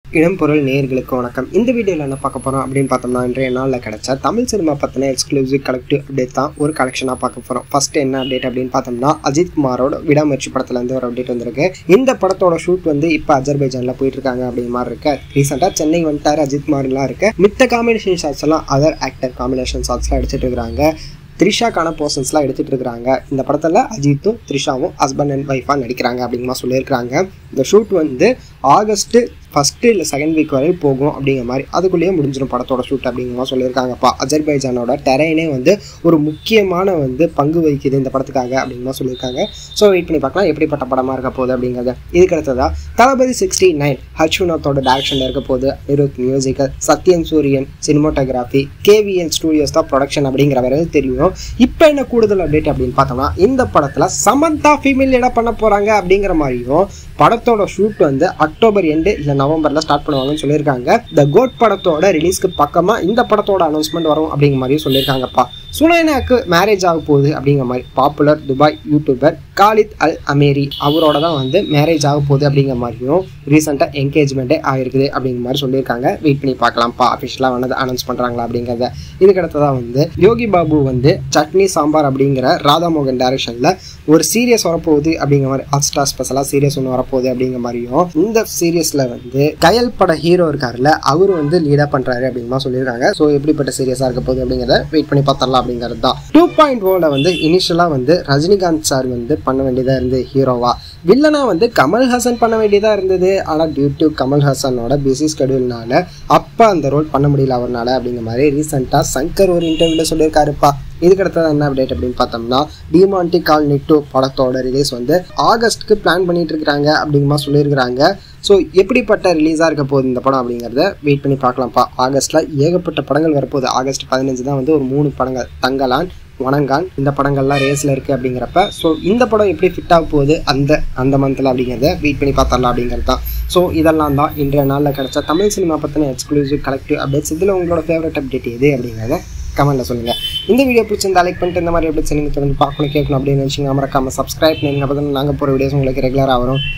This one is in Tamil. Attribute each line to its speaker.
Speaker 1: இடம்பொருள் நேர்களுக்கு வணக்கம் இந்த வீடியோவில் என்ன பார்க்க போகிறோம் அப்படின்னு பார்த்தோம்னா இன்றைய நாளில் கிடைச்ச தமிழ் சினிமா பற்றின எக்ஸ்க்ளூசிவ் கலெக்டிவ் அப்டேட் தான் ஒரு கலெக்ஷனாக பார்க்க போகிறோம் ஃபர்ஸ்ட் என்ன அப்டேட் அப்படின்னு பார்த்தோம்னா அஜித் குமாரோட விடாமுயற்சி படத்துலேருந்து ஒரு அப்டேட் வந்திருக்கு இந்த படத்தோட ஷூட் வந்து இப்போ அஜர்பைஜானில் போயிட்டு இருக்காங்க அப்படிங்கிற மாதிரி இருக்கு ரீசெண்டாக சென்னை வந்துட்டார் அஜித் குமார்லாம் இருக்கு மித்த காம்பினேஷன் ஷாட்ஸ் எல்லாம் அதர் ஆக்டர் காம்பினேஷன் ஷாட்ஸ்லாம் எடுத்துட்டு இருக்காங்க த்ரிஷாக்கான போர்ஷன்ஸ்லாம் எடுத்துகிட்டு இருக்கிறாங்க இந்த படத்தில் அஜித்தும் த்ரிஷாவும் ஹஸ்பண்ட் அண்ட் ஒய்ஃபாக நடிக்கிறாங்க அப்படிங்கிற மாதிரி சொல்லியிருக்காங்க இந்த ஷூட் வந்து ஆகஸ்ட்டு ஃபஸ்ட்டு இல்லை செகண்ட் வீக் வரை போகும் அப்படிங்கிற மாதிரி அதுக்குள்ளேயே முடிஞ்சிடும் படத்தோட ஷூட் அப்படிங்கிற மாதிரி சொல்லியிருக்காங்கப்பா அஜர்பைஜானோட டெரைனே வந்து ஒரு முக்கியமான வந்து பங்கு வகிக்குது இந்த படத்துக்காக அப்படிங்கிற மாதிரி சொல்லியிருக்காங்க ஸோ வெயிட் பண்ணி பார்க்கலாம் எப்படிப்பட்ட படமாக இருக்க போகுது அப்படிங்கிறத இதுக்கு அடுத்ததா தளபதி சிக்ஸ்டி நைன் ஹர்ஷ்வினோத்தோட டேரக்ஷனில் இருக்க போகுது Anirudh musical Sathyan Suriyan cinematography KVN studios தான் ப்ரொடக்ஷன் அப்படிங்கிற வரை தெரியும் இப்போ என்ன கூடுதல் அப்டேட் அப்படின்னு பார்த்தோம்னா இந்த படத்தில் சமந்தா ஃபீமேல் இடம் பண்ண போகிறாங்க அப்படிங்கிற மாதிரியும் படத்தோட ஷூட் வந்து அக்டோபர் எண்டு இல்லை நவம்பரில் ஸ்டார்ட் பண்ணுவாங்கன்னு சொல்லியிருக்காங்க த கோட் படத்தோட ரிலீஸ்க்கு பக்கமாக இந்த படத்தோட அனௌன்ஸ்மெண்ட் வரும் அப்படிங்கிற மாதிரியும் சொல்லியிருக்காங்கப்பா சுனைனாக்கு மேரேஜ் ஆக போகுது அப்படிங்கிற மாதிரி popular Dubai youtuber Khalid Al Ameri அவரோட தான் வந்து மேரேஜ் ஆக போகுது அப்படிங்கிற மாதிரியும் ரீசெண்டாக என்கேஜ்மெண்ட்டே ஆகிருக்குது அப்படிங்கிற மாதிரி சொல்லியிருக்காங்க வெயிட் பண்ணி பார்க்கலாம்ப்பா அஃபிஷியலாக வந்து அனௌன்ஸ் பண்ணுறாங்களா அப்படிங்கிறத இதுக்கு அடுத்ததாக வந்து யோகி பாபு வந்து சட்னி சாம்பார் அப்படிங்கிற ராதாமோகன் டைரக்ஷனில் ஒரு சீரியஸ் வரப்போகுது அப்படிங்கிற மாதிரி ஹாட் ஸ்டார் ஸ்பெஷலாக சீரியஸ் ஒன்று வரப்போகுது அப்படிங்கிற மாதிரியும் இந்த சீரியஸில் வந்து கயல் பட ஹீரோ இருக்கார்ல அவர் வந்து லீடாக பண்ணுறாரு அப்படிங்கிற மாதிரி சொல்லியிருக்காங்க ஸோ எப்படிப்பட்ட சீரியஸாக இருக்க போகுது அப்படிங்கிறத வெயிட் பண்ணி பார்த்தரலாம் அப்படிங்கிறது தான் டூ பாயிண்ட் ஓவில் வந்து இனிஷியலாக வந்து ரஜினிகாந்த் சார் வந்து பண்ண வேண்டியதாக இருந்து ஹீரோவா வில்லனா வந்து கமல்ஹாசன் பண்ண வேண்டியதாக இருந்தது ஆனால் டியூ டு கமல்ஹாசனோட பிஸி ஸ்கெடியூல்னால அப்போ அந்த ரோல் பண்ண முடியல அவர்னால அப்படிங்கிற மாதிரி ரீசெண்டாக சங்கர் ஒரு இன்டர்வியூவில் சொல்லியிருக்காருப்பா இதுக்கு அடுத்தது என்ன அப்டேட் அப்படின்னு பார்த்தோம்னா டிமாண்டி கால்னி டூ படத்தோட ரிலீஸ் வந்து ஆகஸ்ட்க்கு பிளான் பண்ணிட்டு இருக்கிறாங்க அப்படிங்கிற மாதிரி சொல்லியிருக்கிறாங்க ஸோ எப்படிப்பட்ட ரிலீஸாக இருக்க போகுது இந்த படம் அப்படிங்கிறத வெயிட் பண்ணி பார்க்கலாம்ப்பா ஆகஸ்ட்டில் ஏகப்பட்ட படங்கள் வரப்போகுது ஆகஸ்ட் பதினஞ்சு தான் வந்து ஒரு மூணு படங்கள் தங்கலான் வணங்கான் இந்த படங்கள்லாம் ரேஸில் இருக்குது அப்படிங்கிறப்ப ஸோ இந்த படம் எப்படி ஃபிட் ஆக போகுது அந்த அந்த மந்தில் அப்படிங்கிறத வெயிட் பண்ணி பார்த்தரலாம் அப்படிங்கிறது தான் ஸோ இதெல்லாம் தான் இன்றைய நாளில் கிடச்ச தமிழ் சினிமா பற்றின எக்ஸ்க்ளூசிவ் கலெக்டிவ் அப்டேட்ஸ் இதில் உங்களோட ஃபேவரட் அப்டேட் எது அப்படிங்கிறத கமெண்ட்டில் சொல்லுங்கள் இந்த வீடியோ பிடிச்சிருந்தா லைக் பண்ணிட்டு இந்த மாதிரி அப்டேட்ஸ் நீங்கள் தொடர்ந்து பார்க்கணும் கேட்கணும் அப்படின்னு நினச்சிங்க மறக்காமல் சப்ஸ்கிரைப் பண்ணுங்க அப்போ தான் நாங்கள் போகிற வீடியோஸ் உங்களுக்கு ரெகுலராக வரும்